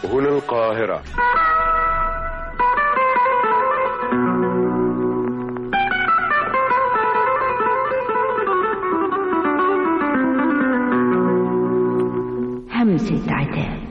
هنا القاهرة همسة عتاب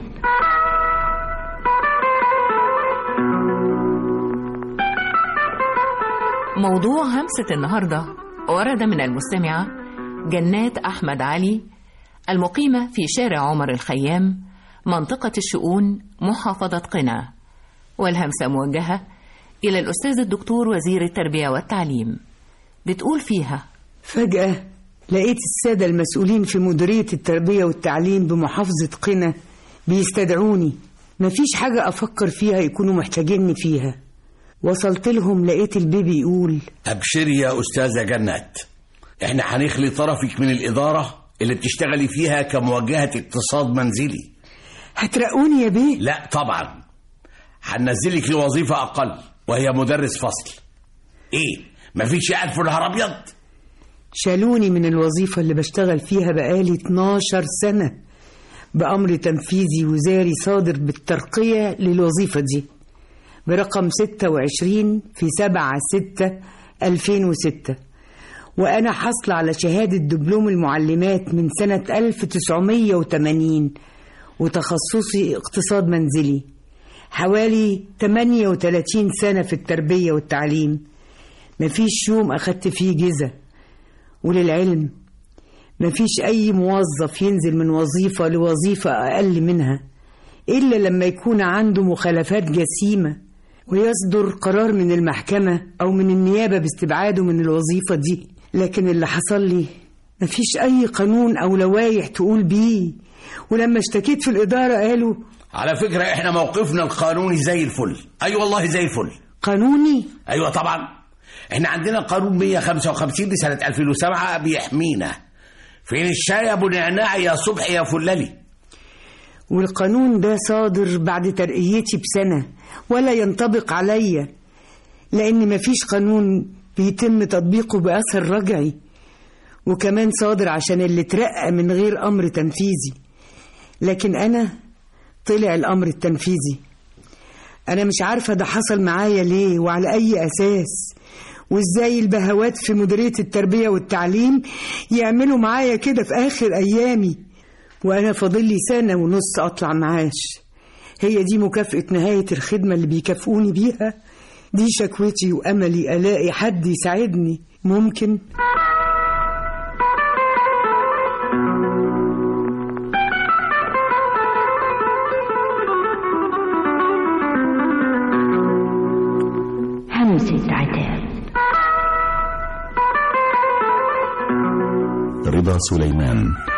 موضوع همسة النهاردة ورد من المستمعة جنات أحمد علي المقيمة في شارع عمر الخيام منطقة الشؤون محافظة قنا والهمسة موجهة إلى الأستاذ الدكتور وزير التربية والتعليم بتقول فيها فجأة لقيت السادة المسؤولين في مديرية التربية والتعليم بمحافظة قنا بيستدعوني مفيش حاجة أفكر فيها يكونوا محتاجيني فيها وصلت لهم لقيت البيبي يقول أبشري يا أستاذة جنات إحنا هنخلي طرفك من الإدارة اللي بتشتغلي فيها كمواجهة اقتصاد منزلي هترقوني يا بيه لا طبعا هننزلك لوظيفة أقل وهي مدرس فصل إيه مفيش قاعد في نهار أبيض شالوني من الوظيفة اللي بشتغل فيها بقالي 12 سنة بأمر تنفيذي وزاري صادر بالترقية للوظيفة دي برقم 26 في 7 6 2006 وأنا حاصلة على شهادة دبلوم المعلمات من سنة 1980 وتخصصي اقتصاد منزلي حوالي 38 سنة في التربية والتعليم مفيش يوم أخدت فيه جزة وللعلم مفيش أي موظف ينزل من وظيفة لوظيفة أقل منها إلا لما يكون عنده مخالفات جسيمة ويصدر قرار من المحكمة أو من النيابة باستبعاده من الوظيفة دي لكن اللي حصل لي مفيش أي قانون أو لوايح تقول بيه ولما اشتكيت في الإدارة قالوا على فكرة إحنا موقفنا القانوني زي الفل أي والله زي الفل قانوني أيوة طبعا إحنا عندنا قانون 155 لسنة 2007 بيحمينا فين الشاي يا أبو نعناع يا صبح يا فلالي والقانون ده صادر بعد ترقيتي بسنة ولا ينطبق عليا لأن مفيش قانون بيتم تطبيقه بأثر رجعي وكمان صادر عشان اللي اترقى من غير أمر تنفيذي لكن أنا طلع الأمر التنفيذي أنا مش عارفة ده حصل معايا ليه وعلى أي أساس وإزاي البهوات في مديرية التربية والتعليم يعملوا معايا كده في آخر أيامي وأنا فاضل لي سنة ونص أطلع معاش هي دي مكافأة نهاية الخدمة اللي بيكافئوني بيها دي شكوتي وأملي ألاقي حد يساعدني ممكن همسة عتاب رضا سليمان